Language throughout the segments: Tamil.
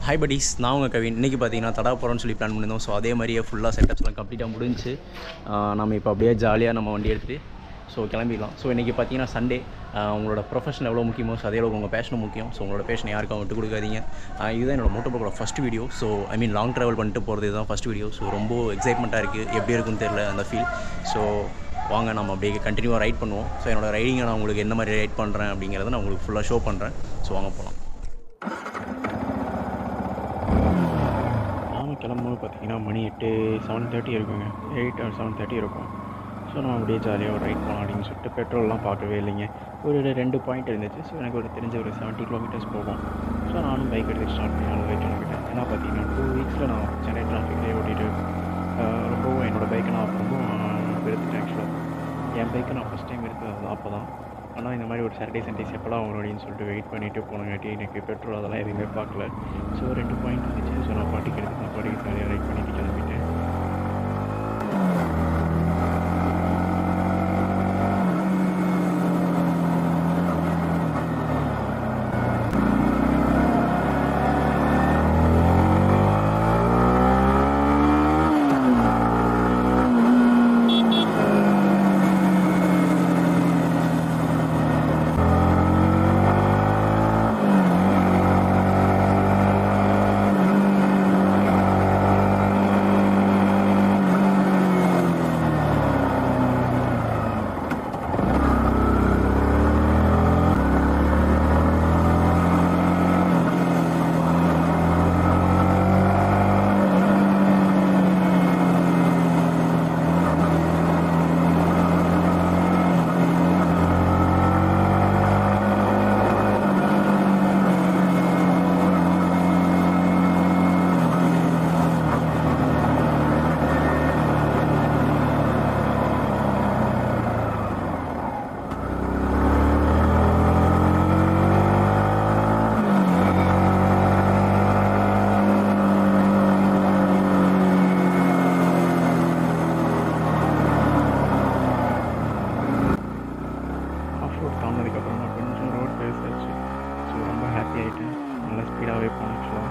ஹாய் buddies நான் உங்கள் கவின் இன்றைக்கி பார்த்தீங்கன்னா தடா போகிறோன்னு சொல்லி பிளான் பண்ணியிருந்தோம் ஸோ அதே மாதிரியே ஃபுல்லாக செட்டப்ஸ்லாம் கம்ப்ளீட்டாக முடிஞ்சு நம்ம இப்போ அப்படியே ஜாலியாக நம்ம வண்டி எடுத்துகிட்டு ஸோ கிளம்பிடலாம் ஸோ இன்றைக்கி பார்த்தீங்கன்னா சண்டே உங்களோட ப்ரொஃபஷன் எவ்வளோ முக்கியமோ ஸோ அதே அளவுக்கு உங்கள் பேஷனும் முக்கியம் ஸோ உங்களோட பேஷன் யாருக்கும் விட்டு கொடுக்காதீங்க ஆஹ் இதுதான் என்னோட மோட்டோ ப்ளோக்கோட first video so I mean long travel பண்ணிட்டு போகிறது இதுதான் ஃபஸ்ட் வீடியோ ஸோ ரொம்ப எக்ஸைட்மெண்ட்டாக இருக்குது எப்படி இருக்குன்னு தெரில அந்த ஃபீல் ஸோ வாங்க நம்ம அப்படியே கண்டினியூவாக ரைட் பண்ணுவோம் ஸோ என்னோட ரைடிங்கை நான் உங்களுக்கு என்ன மாதிரி ரைட் பண்ணுறேன் அப்படிங்கிறத நான் உங்களுக்கு ஃபுல்லாக ஷோ பண்ணுறேன் ஸோ வாங்க போகலாம் நாம கிளம்பும்போது பார்த்தீங்கன்னா மணி எட்டு செவன் தேர்ட்டி இருக்குங்க எயிட் ஆர் செவன் தேர்ட்டி இருக்கும் ஸோ நம்ம அப்படியே ஜாலியாக ஒரு ரைட் போகலாம் அப்படின்னு சொல்லிட்டு பெட்ரோல்லாம் பார்க்கவே இல்லைங்க ஒரு ரெண்டு பாயிண்ட் இருந்துச்சு ஸோ எனக்கு ஒரு தெரிஞ்ச ஒரு செவன்ட்டி கிலோமீட்டர்ஸ் போகும் ஸோ நானும் பைக் எடுத்து ஸ்டார்ட் பண்ணி அவ்வளோ கிளம்பிட்டேன் ஏன்னா பார்த்தீங்கன்னா டூ வீக்ஸில் நான் சென்னை டிராஃபிக்லேயே ஓட்டிட்டு ஆஹ், ரொம்பவும் என்னோடய பைக்கை நான் ரொம்ப வெறுத்துட்டேன் ஆக்சுவலாக என் பைக்கை நான் ஃபஸ்ட் டைம் எடுத்தது அப்போ தான் ஆனால் இந்த மாதிரி ஒரு சாட்டர்டே சண்டேஸ் எப்போலாம் வரும் அப்படின்னு சொல்லிட்டு வெயிட் பண்ணிட்டு போனங்காட்டி எனக்கு பெட்ரோல் அதெல்லாம் எதுவுமே பார்க்கல ஸோ ரெண்டு பாயிண்ட் இருந்துச்சு ஸோ நான் பாட்டிக்கு எடுத்து நான் பாட்டிக்கு ஜாலியாக ரைட் பண்ணிட்டு கிளம்பிட்டேன் ஆஃப் ரோட் தாண்டினதுக்கப்புறமா கொஞ்சம் ரோட் பெருசாச்சு ஸோ ரொம்ப ஹாப்பி ஆகிட்டேன் நல்லா ஸ்பீடாகவே போனேன் ஆக்சுவலாக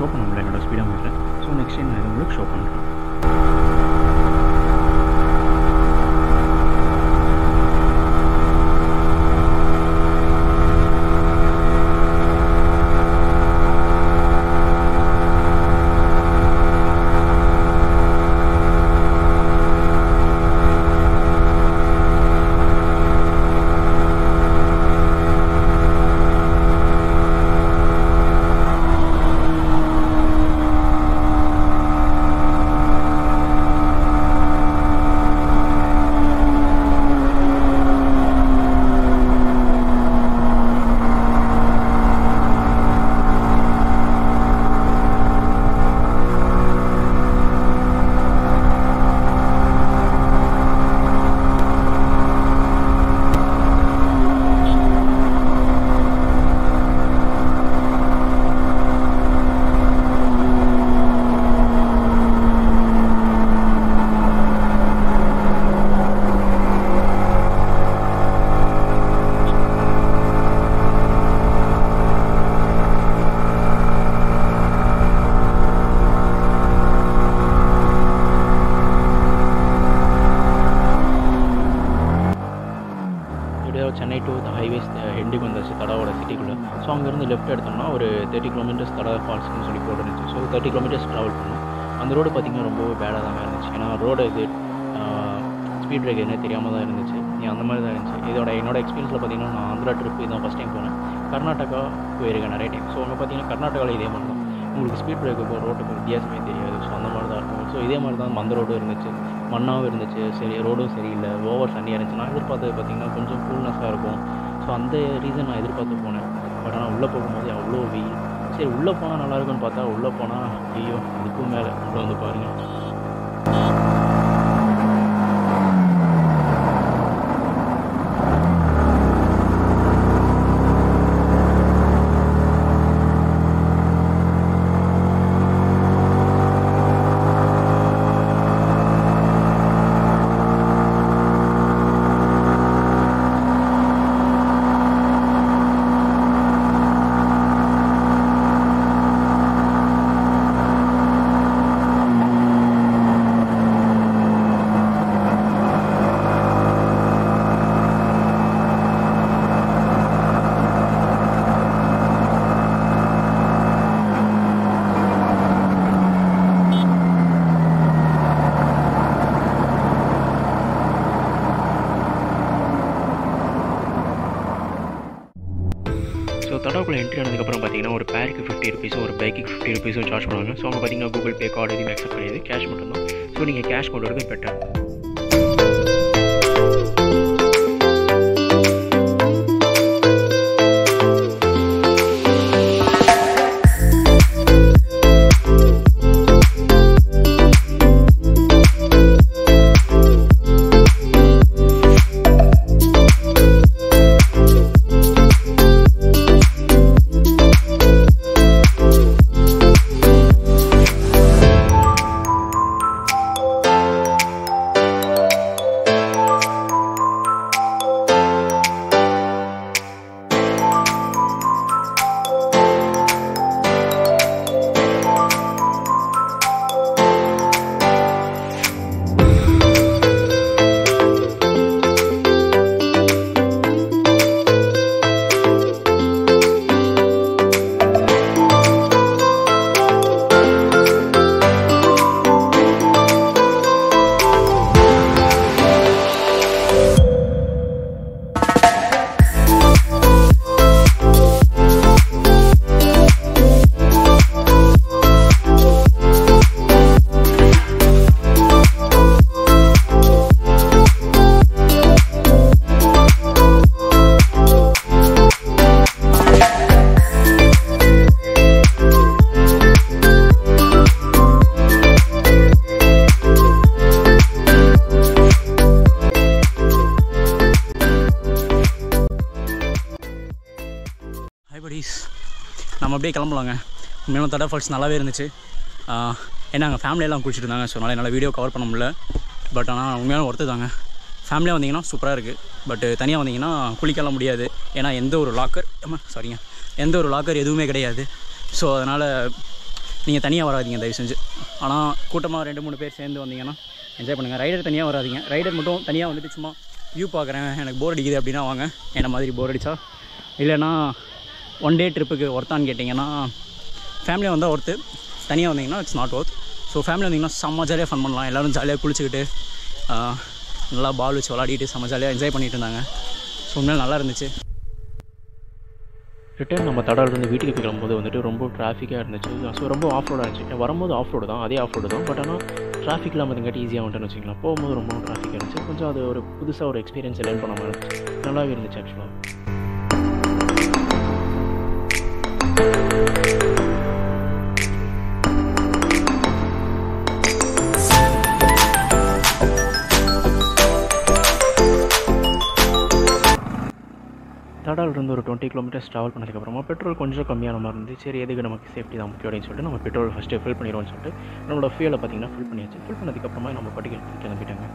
ஷோ பண்ண முடியல என்னோட ஸ்பீடாக மீட்டர் ஸோ நெக்ஸ்ட் டைம் நான் இதை உங்களுக்கு ஷோ பண்ணுறேன் எப்படியோ சென்னை டு த ஹைவேஸ் எண்டுக்கு வந்தாச்சு தடாவோட சிட்டிக்குள்ளே ஸோ அங்கேருந்து லெஃப்ட் எடுத்தோம்னா ஒரு தேர்ட்டி கிலோமீட்டர்ஸ் தடா ஃபால்ஸ்னு சொல்லி போட்டுருந்துச்சு ஸோ தேர்ட்டி கிலோமீட்டர்ஸ் ட்ராவல் பண்ணோம் அந்த ரோடு பார்த்திங்கன்னா ரொம்ப பேடாக தாங்க இருந்துச்சு ஏன்னா ரோடு இது ஸ்பீட் பிரேக் என்ன தெரியாமல் தான் இருந்துச்சு நீ அந்த மாதிரி தான் இருந்துச்சு இதோட என்னோட எக்ஸ்பீரியன்ஸில் பார்த்தீங்கன்னா நான் ஆந்திரா ட்ரிப் இதான் ஃபஸ்ட் டைம் போனேன் கர்நாடகா போயிருக்கேன் நிறைய டைம் ஸோ அங்கே பார்த்தீங்கன்னா கர்நாடகாவில் இதே மாதிரி தான் உங்களுக்கு ஸ்பீட் பிரேக்குக்கும் ரோட்டுக்கு வித்தியாசமே தெரியாது ஸோ அந்த மாதிரி தான் இருக்கும் ஸோ இதே மாதிரி தான் மந்த ரோடும் இருந்துச்சு மண்ணாகவும் இருந்துச்சு சரி ரோடும் சரியில்லை ஓவர் தண்ணியாக இருந்துச்சு நான் எதிர்பார்த்தது பார்த்தீங்கன்னா கொஞ்சம் கூல்னஸாக இருக்கும் ஸோ அந்த ரீசன் நான் எதிர்பார்த்து போனேன் பட் ஆனால் உள்ளே போகும்போது அவ்வளோ வெயில் சரி உள்ளே போனால் நல்லா இருக்கும்னு பார்த்தா உள்ளே போனால் ஐயோ இதுக்கும் மேலே உள்ளே வந்து பாருங்கள் ஸோ தடாக்குள்ளே என்ட்ரி ஆனதுக்கப்புறம் பார்த்தீங்கன்னா ஒரு பேருக்கு ஃபிஃப்டி ருபீஸும் ஒரு பைக்குக்கு ஃபிஃப்டி ருபீஸும் சார்ஜ் பண்ணுவாங்க ஸோ அவங்க பார்த்தீங்கன்னா கூகுள் பே கார்டு எதுவுமே அக்செப்ட் கிடையாது கேஷ் மட்டும்தான் ஸோ நீங்கள் கேஷ் கொண்டு வரது பெட்டர் ஹாய் buddies நம்ம அப்படியே கிளம்பலாங்க உண்மையிலும் தடா ஃபால்ஸ் நல்லாவே இருந்துச்சு ஆஹ் ஏன்னா அங்கே ஃபேமிலியெல்லாம் குளிச்சுட்டு இருந்தாங்க ஸோ அதனால் என்னால் வீடியோ கவர் பண்ண முடியல பட் ஆனால் உண்மையான ஒர்த்து தாங்க ஃபேமிலியாக வந்தீங்கன்னா சூப்பராக இருக்குது பட் தனியாக வந்தீங்கன்னா குளிக்கலாம் முடியாது ஏன்னா எந்த ஒரு லாக்கர் ஆமாம் சாரிங்க எந்த ஒரு லாக்கர் எதுவுமே கிடையாது ஸோ அதனால் நீங்கள் தனியாக வராதீங்க தயவு செஞ்சு ஆனால் கூட்டமாக ரெண்டு மூணு பேர் சேர்ந்து வந்தீங்கன்னா என்ஜாய் பண்ணுங்கள் ரைடர் தனியாக வராதீங்க ரைடர் மட்டும் தனியாக வந்துட்டு சும்மா வியூ பார்க்குறேன் எனக்கு போர் அடிக்குது அப்படின்னா வாங்க என்ன மாதிரி போர் அடித்தா இல்லைன்னா ஒன் டே ட்ரிப்புக்கு ஒர்த்தான்னு கேட்டிங்கன்னா ஃபேமிலியாக வந்தால் ஒர்த்து தனியாக வந்தீங்கன்னா it's not worth so family வந்தீங்கன்னா செம்ம ஜாலியாக ஃபன் பண்ணலாம் எல்லோரும் ஜாலியாக குளிச்சுக்கிட்டு ஆஹ், நல்லா பால் வச்சு விளாடிட்டு செம்ம ஜாலியாக என்ஜாய் பண்ணிட்டு இருந்தாங்க ஸோ உண்மையிலே நல்லா இருந்துச்சு ரிட்டர்ன் நம்ம தடாலிருந்து வீட்டுக்கு கிளம்பும்போது வந்துட்டு ரொம்ப டிராஃபிக்காக இருந்துச்சு ஸோ ரொம்ப ஆஃப் ரோடாக இருந்துச்சு வரும்போது ஆஃப் ரோடு தான் அதே ஆஃப் ரோடு தான் பட் ஆனால் டிராஃபிக் இல்லாமல் இதுங்காட்டி ஈஸியாக வந்துட்டுன்னு வச்சுக்கலாம் போகும்போது ரொம்ப டிராஃபிக் இருந்துச்சு கொஞ்சம் அது ஒரு புதுசாக ஒரு எக்ஸ்பீரியன்ஸ் லேர்ன் பண்ண மாதிரி இருந்துச்சு நல்லாவே இருந்துச்சு ஆக்சுவலாக தடால் இருந்து ஒரு டுவெண்ட்டி கிலோமீட்டர்ஸ் ட்ராவல் பண்ணதுக்கப்புறமா பெட்ரோல் கொஞ்சம் கம்மியான மாதிரி இருந்து சரி எதுக்கு நமக்கு சேஃப்டி தான் முக்கியம் அப்படின்னு சொல்லிட்டு நம்ம பெட்ரோல் ஃபஸ்ட்டு ஃபில் பண்ணிடுவோம்னு சொல்லிட்டு நம்மளோட ஃபியூலை பார்த்தீங்கன்னா ஃபில் பண்ணியாச்சு ஃபில் பண்ணதுக்கப்புறமா நம்ம பட்டியல் கிளம்பிட்டாங்க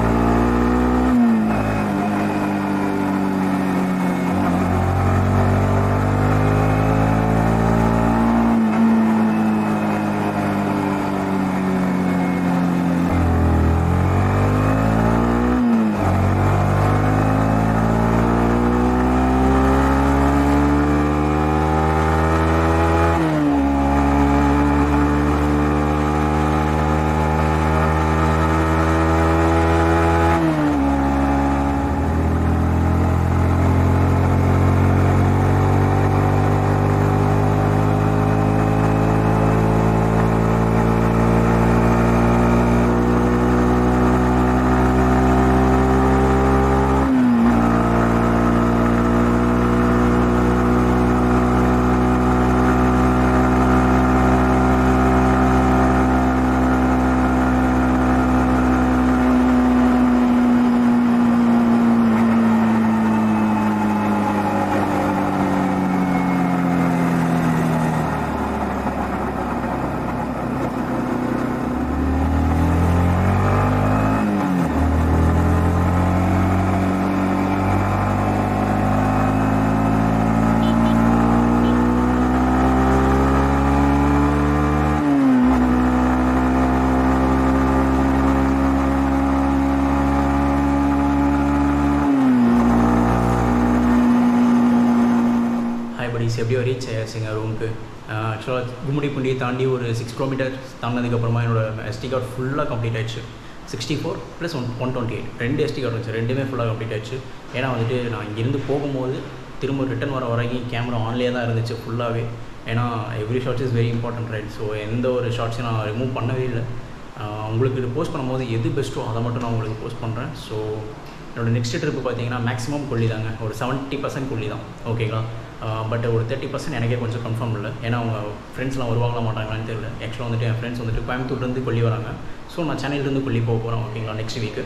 ஹாய் படிஸ் எப்படியோ ரீச் ஆயாச்சுங்க ரூமுக்கு ஆக்சுவலாக கும்முடி புண்டியை தாண்டி ஒரு சிக்ஸ் கிலோமீட்டர் தாண்டினதுக்கப்புறமா என்னோட எஸ்டி கார்டு ஃபுல்லாக கம்ப்ளீட் ஆயிடுச்சு sixty four plus one one twenty eight ரெண்டு எஸ்டி கார்டு இருந்துச்சு ரெண்டுமே ஃபுல்லாக கம்ப்ளீட் ஆயிடுச்சு ஏன்னா வந்துட்டு நான் இங்கேருந்து போகும்போது திரும்ப ரிட்டன் வர வரைக்கும் கேமரா ஆன்லேயே தான் இருந்துச்சு ஃபுல்லாகவே ஏன்னா every shorts is very important right so எந்த ஒரு ஷார்ட்ஸையும் நான் ரிமூவ் பண்ணவே இல்லை ஆஹ் உங்களுக்கு இது போஸ்ட் பண்ணும்போது எது பெஸ்ட்டோ அதை மட்டும் நான் உங்களுக்கு போஸ்ட் பண்ணுறேன் ஸோ என்னோட நெக்ஸ்ட் ட்ரிப்பு பார்த்தீங்கன்னா மேக்ஸிமம் கொல்லி தாங்க ஒரு செவன்ட்டி பர்சன்ட் கொல்லி தான் ஓகேங்களா பட் ஒரு தேர்ட்டி பர்சன்ட் எனக்கே கொஞ்சம் கன்ஃபார்ம் இல்லை ஏன்னா அவங்க ஃப்ரெண்ட்ஸ்லாம் வருவாங்களா மாட்டாங்களான்னு தெரியல ஆக்சுவலாக வந்துட்டு என் ஃப்ரெண்ட்ஸ் வந்துட்டு கோயம்புத்தூர்லேருந்து கொல்லி வராங்க ஸோ நான் சென்னையிலேருந்து கொல்லி போக போகிறேன் ஓகேங்களா நெக்ஸ்ட் வீக்கு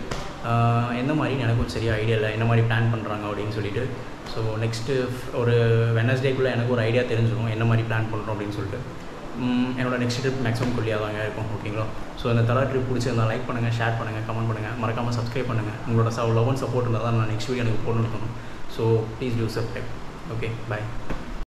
எந்த மாதிரி எனக்கும் சரியாக ஐடியா இல்லை என்ன மாதிரி பிளான் பண்ணுறாங்க அப்படின்னு சொல்லிட்டு ஸோ நெக்ஸ்ட்டு ஒரு வெனஸ்டேக்குள்ளே எனக்கு ஒரு ஐடியா தெரிஞ்சிடும் என்ன மாதிரி பிளான் பண்ணுறோம் அப்படின்னு சொல்லிட்டு ம், என்னோட நெக்ஸ்ட் ட்ரிப் மேக்ஸிமம் கொல்லியாக தாங்க இருக்கும் ஓகேங்களா ஸோ இந்த தலா ட்ரிப் பிடிச்சிருந்தா லைக் பண்ணுங்கள் ஷேர் பண்ணுங்கள் கமெண்ட் பண்ணுங்கள் மறக்காமல் சப்ஸ்கிரைப் பண்ணுங்கள் உங்களோட ச லவ் அண்ட் சப்போர்ட் இருந்தால் தான் நான் நெக்ஸ்ட் வீடியோ எனக்கு போடணும்னு தோணும் so please do subscribe okay bye